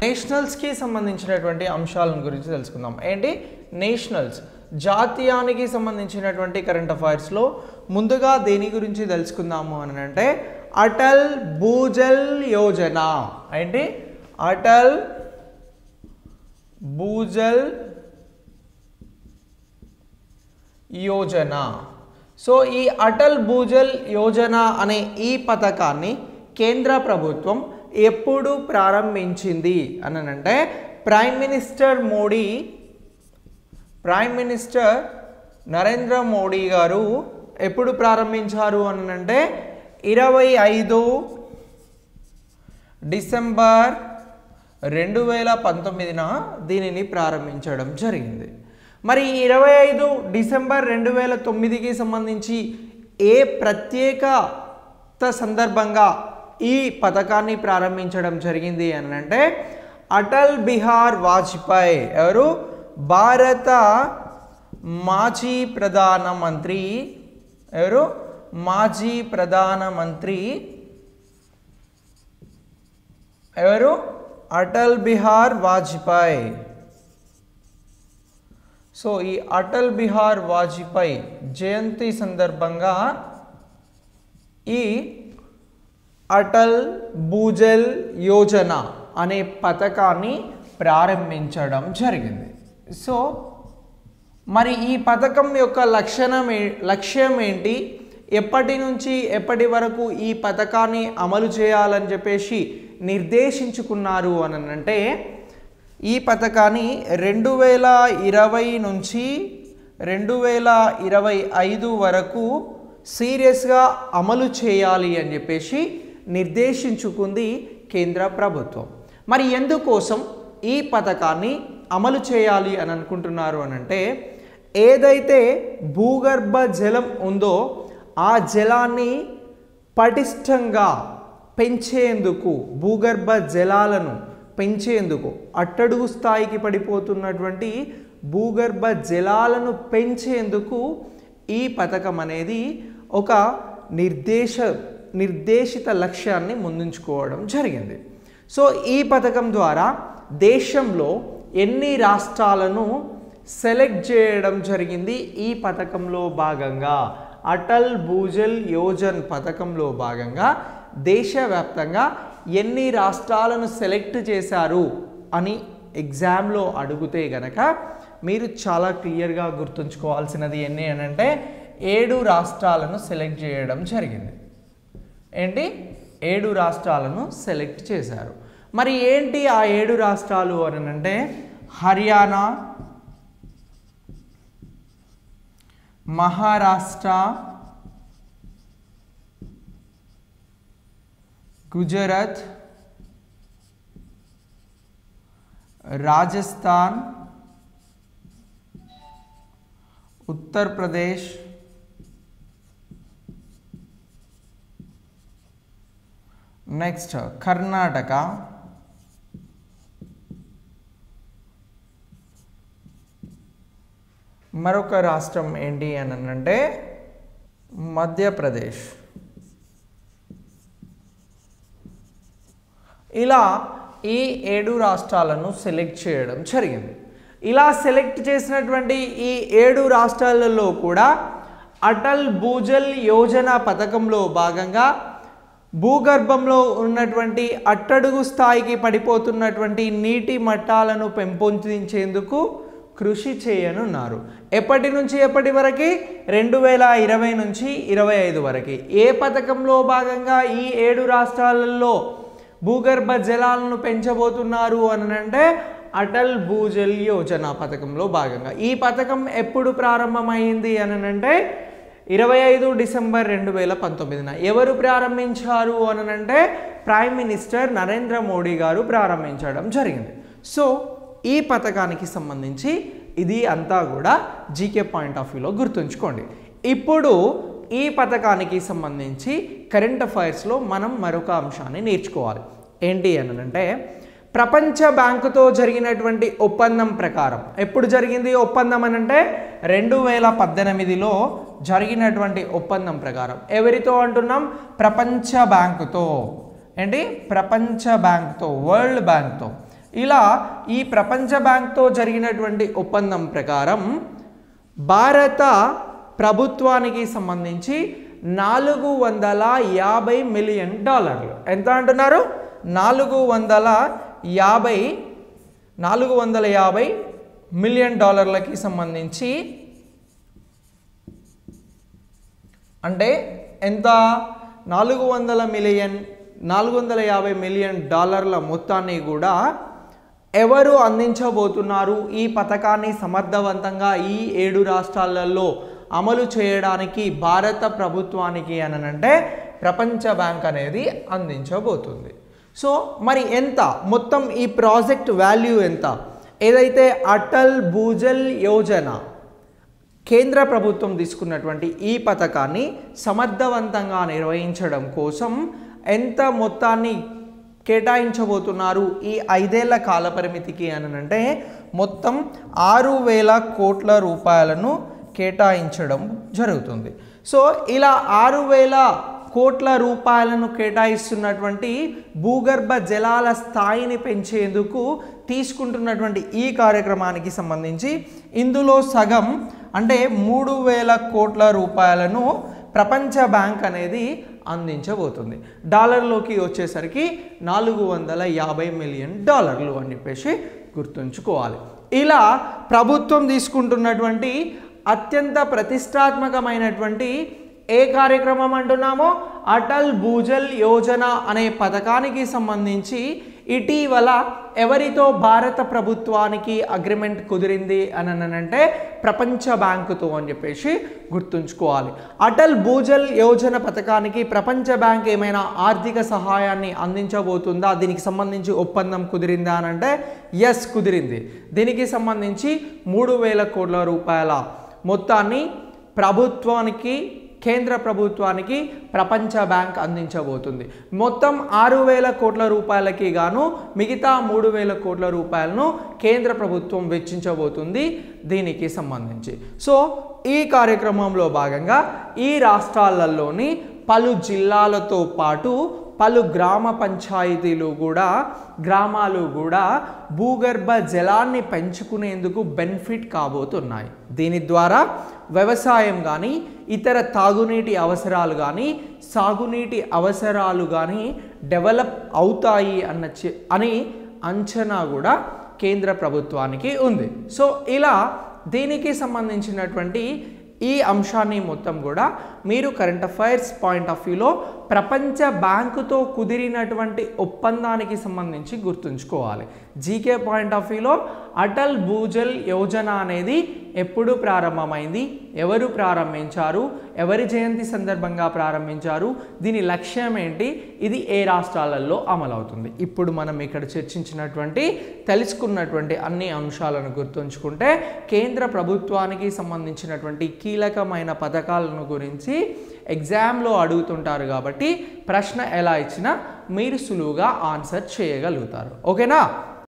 నేషనల్స్కి సంబంధించినటువంటి అంశాలను గురించి తెలుసుకుందాం ఏంటి నేషనల్స్ జాతీయానికి సంబంధించినటువంటి కరెంట్ అఫైర్స్లో ముందుగా దేని గురించి తెలుసుకుందాము అని అంటే అటల్ భూజల్ యోజన ఏంటి అటల్ భూజల్ యోజన సో ఈ అటల్ భూజల్ యోజన అనే ఈ పథకాన్ని కేంద్ర ప్రభుత్వం ఎప్పుడు ప్రారంభించింది అని అంటే prime minister Modi prime minister Narendra Modi గారు ఎప్పుడు ప్రారంభించారు అని అంటే ఇరవై ఐదు డిసెంబర్ రెండు వేల పంతొమ్మిదిన దీనిని ప్రారంభించడం జరిగింది మరి ఇరవై ఐదు డిసెంబర్ రెండు వేల తొమ్మిదికి సంబంధించి ఏ ప్రత్యేకత సందర్భంగా ఈ పథకాన్ని ప్రారంభించడం జరిగింది అని అంటే అటల్ బిహార్ వాజ్పేయి ఎవరు భారత మాజీ ప్రధానమంత్రి ఎవరు మాజీ ప్రధానమంత్రి ఎవరు అటల్ బిహార్ వాజ్పేయి సో ఈ అటల్ బిహార్ వాజ్పేయి జయంతి సందర్భంగా ఈ అటల్ భూజల్ యోజన అనే పథకాన్ని ప్రారంభించడం జరిగింది సో మరి ఈ పథకం యొక్క లక్షణం ఏ- లక్ష్యం ఏంటి ఎప్పటి నుంచి ఎప్పటి వరకు ఈ పథకాన్ని అమలు చేయాలని చెప్పేసి నిర్దేశించుకున్నారు అని అంటే ఈ పథకాన్ని రెండు వేల ఇరవై నుంచి రెండు వేల ఇరవై ఐదు వరకు సీరియస్గా అమలు చేయాలి అని చెప్పేసి నిర్దేశించుకుంది కేంద్ర ప్రభుత్వం మరి ఎందుకోసం ఈ పథకాన్ని అమలు చేయాలి అని అనుకుంటున్నారు అని అంటే ఏదైతే భూగర్భ జలం ఉందో ఆ జలాన్ని పటిష్టంగా పెంచేందుకు భూగర్భ జలాలను పెంచేందుకు అట్టడుగు స్థాయికి పడిపోతున్నటువంటి భూగర్భ జలాలను పెంచేందుకు ఈ పథకం అనేది ఒక నిర్దేశ నిర్దేశిత లక్ష్యాన్ని ముందుంచుకోవడం జరిగింది సో ఈ పథకం ద్వారా దేశంలో ఎన్ని రాష్ట్రాలను సెలెక్ట్ చేయడం జరిగింది ఈ పథకంలో భాగంగా అటల్ భూజల్ యోజన్ పథకంలో భాగంగా దేశవ్యాప్తంగా ఎన్ని రాష్ట్రాలను సెలెక్ట్ చేశారు అని ఎగ్జామ్లో అడిగితే గనక మీరు చాలా క్లియర్గా గుర్తుంచుకోవాల్సినది ఎన్ని అని అంటే ఏడు రాష్ట్రాలను సెలెక్ట్ చేయడం జరిగింది ఏంటి ఏడు రాష్ట్రాలను సెలెక్ట్ చేశారు మరి ఏంటి ఆ ఏడు రాష్ట్రాలు అని అంటే హర్యానా మహారాష్ట్ర గుజరాత్ రాజస్థాన్ ఉత్తరప్రదేశ్ నెక్స్ట్ కర్ణాటక మరొక రాష్ట్రం ఏంటి అని అంటే మధ్యప్రదేశ్ ఇలా ఈ ఏడు రాష్ట్రాలను సెలెక్ట్ చేయడం జరిగింది ఇలా సెలెక్ట్ చేసినటువంటి ఈ ఏడు రాష్ట్రాలలో కూడా అటల్ భూజల్ యోజన పథకంలో భాగంగా భూగర్భంలో ఉన్నటువంటి అట్టడుగు స్థాయికి పడిపోతున్నటువంటి నీటి మట్టాలను పెంపొందించేందుకు కృషి చేయనున్నారు ఎప్పటి నుంచి ఎప్పటి వరకు రెండు వేల ఇరవై నుంచి ఇరవై ఐదు వరకు ఏ పథకంలో భాగంగా ఈ ఏడు రాష్ట్రాలలో భూగర్భ జలాలను పెంచబోతున్నారు అని అంటే అటల్ భూజల్ యోజన పథకంలో భాగంగా ఈ పథకం ఎప్పుడు ప్రారంభమైంది అని అంటే ఇరవై ఐదు డిసెంబర్ రెండు వేల పంతొమ్మిదిన ఎవరు ప్రారంభించారు అని అంటే ప్రైమ్ మినిస్టర్ నరేంద్ర మోడీ గారు ప్రారంభించడం జరిగింది సో ఈ పథకానికి సంబంధించి ఇది అంతా కూడా జీకే పాయింట్ ఆఫ్ వ్యూలో గుర్తుంచుకోండి ఇప్పుడు ఈ పథకానికి సంబంధించి కరెంట్ అఫైర్స్లో మనం మరొక అంశాన్ని నేర్చుకోవాలి ఏంటి అని అంటే ప్రపంచ బ్యాంకుతో జరిగినటువంటి ఒప్పందం ప్రకారం ఎప్పుడు జరిగింది ఒప్పందం అని అంటే రెండు వేల పద్దెనిమిదిలో జరిగినటువంటి ఒప్పందం ప్రకారం ఎవరితో అంటున్నాం ప్రపంచ బ్యాంకుతో ఏంటి ప్రపంచ బ్యాంకుతో వరల్డ్ బ్యాంక్తో ఇలా ఈ ప్రపంచ బ్యాంక్తో జరిగినటువంటి ఒప్పందం ప్రకారం భారత ప్రభుత్వానికి సంబంధించి నాలుగు వందల యాభై మిలియన్ డాలర్లు ఎంత అంటున్నారు నాలుగు వందల యాభై నాలుగు వందల యాభై మిలియన్ డాలర్లకి సంబంధించి అంటే ఎంత నాలుగు వందల మిలియన్ నాలుగు వందల యాభై మిలియన్ డాలర్ల మొత్తాన్ని కూడా ఎవరు అందించబోతున్నారు ఈ పథకాన్ని సమర్థవంతంగా ఈ ఏడు రాష్ట్రాలలో అమలు చేయడానికి భారత ప్రభుత్వానికి అనంటే ప్రపంచ బ్యాంక్ అనేది అందించబోతుంది సో మరి ఎంత మొత్తం ఈ ప్రాజెక్ట్ వాల్యూ ఎంత ఏదైతే అటల్ భూజల్ యోజన కేంద్ర ప్రభుత్వం తీసుకున్నటువంటి ఈ పథకాన్ని సమర్థవంతంగా నిర్వహించడం కోసం ఎంత మొత్తాన్ని కేటాయించబోతున్నారు ఈ ఐదేళ్ల కాల పరిమితికి అని అంటే మొత్తం ఆరు వేల కోట్ల రూపాయలను కేటాయించడం జరుగుతుంది సో ఇలా ఆరు వేల కోట్ల రూపాయలను కేటాయిస్తున్నటువంటి భూగర్భ జలాల స్థాయిని పెంచేందుకు తీసుకుంటున్నటువంటి ఈ కార్యక్రమానికి సంబంధించి ఇందులో సగం అంటే మూడు వేల కోట్ల రూపాయలను ప్రపంచ బ్యాంక్ అనేది అందించబోతుంది డాలర్లోకి వచ్చేసరికి నాలుగు వందల యాభై మిలియన్ డాలర్లు అని చెప్పేసి గుర్తుంచుకోవాలి ఇలా ప్రభుత్వం తీసుకుంటున్నటువంటి అత్యంత ప్రతిష్టాత్మకమైనటువంటి ఏ కార్యక్రమం అంటున్నామో అటల్ భూజల్ యోజన అనే పథకానికి సంబంధించి ఇటీవల ఎవరితో భారత ప్రభుత్వానికి అగ్రిమెంట్ కుదిరింది అని అంటే ప్రపంచ బ్యాంకుతో అని చెప్పేసి గుర్తుంచుకోవాలి అటల్ భూజల్ యోజన పథకానికి ప్రపంచ బ్యాంక్ ఏమైనా ఆర్థిక సహాయాన్ని అందించబోతుందా దీనికి సంబంధించి ఒప్పందం కుదిరిందా అని అంటే ఎస్ కుదిరింది దీనికి సంబంధించి మూడు వేల కోట్ల రూపాయల మొత్తాన్ని ప్రభుత్వానికి కేంద్ర ప్రభుత్వానికి ప్రపంచ బ్యాంక్ అందించబోతుంది మొత్తం ఆరు వేల కోట్ల రూపాయలకి గాను మిగతా మూడు వేల కోట్ల రూపాయలను కేంద్ర ప్రభుత్వం వెచ్చించబోతుంది దీనికి సంబంధించి సో ఈ కార్యక్రమంలో భాగంగా ఈ రాష్ట్రాలలోని పలు జిల్లాలతో పాటు పలు గ్రామ పంచాయతీలు కూడా గ్రామాలు కూడా భూగర్భ జలాన్ని పెంచుకునేందుకు బెనిఫిట్ కాబోతున్నాయి దీని ద్వారా వ్యవసాయం కానీ ఇతర తాగునీటి అవసరాలు కానీ సాగునీటి అవసరాలు కానీ డెవలప్ అవుతాయి అన్న చి- అని అంచనా కూడా కేంద్ర ప్రభుత్వానికి ఉంది సో ఇలా దీనికి సంబంధించినటువంటి ఈ అంశాన్ని మొత్తం కూడా మీరు కరెంట్ అఫైర్స్ పాయింట్ ఆఫ్ వ్యూలో ప్రపంచ బ్యాంకుతో కుదిరినటువంటి ఒప్పందానికి సంబంధించి గుర్తుంచుకోవాలి జీకే పాయింట్ ఆఫ్ వ్యూలో అటల్ భూజల్ యోజన అనేది ఎప్పుడు ప్రారంభమైంది ఎవరు ప్రారంభించారు ఎవరి జయంతి సందర్భంగా ప్రారంభించారు దీని లక్ష్యం ఏంటి ఇది ఏ రాష్ట్రాలలో అమలవుతుంది ఇప్పుడు మనం ఇక్కడ చర్చించినటువంటి తెలుసుకున్నటువంటి అన్ని అంశాలను గుర్తుంచుకుంటే కేంద్ర ప్రభుత్వానికి సంబంధించినటువంటి కీలకమైన పథకాలను గురించి ఎగ్జామ్లో అడుగుతుంటారు కాబట్టి ప్రశ్న ఎలా ఇచ్చినా మీరు సులువుగా ఆన్సర్ చేయగలుగుతారు ఓకేనా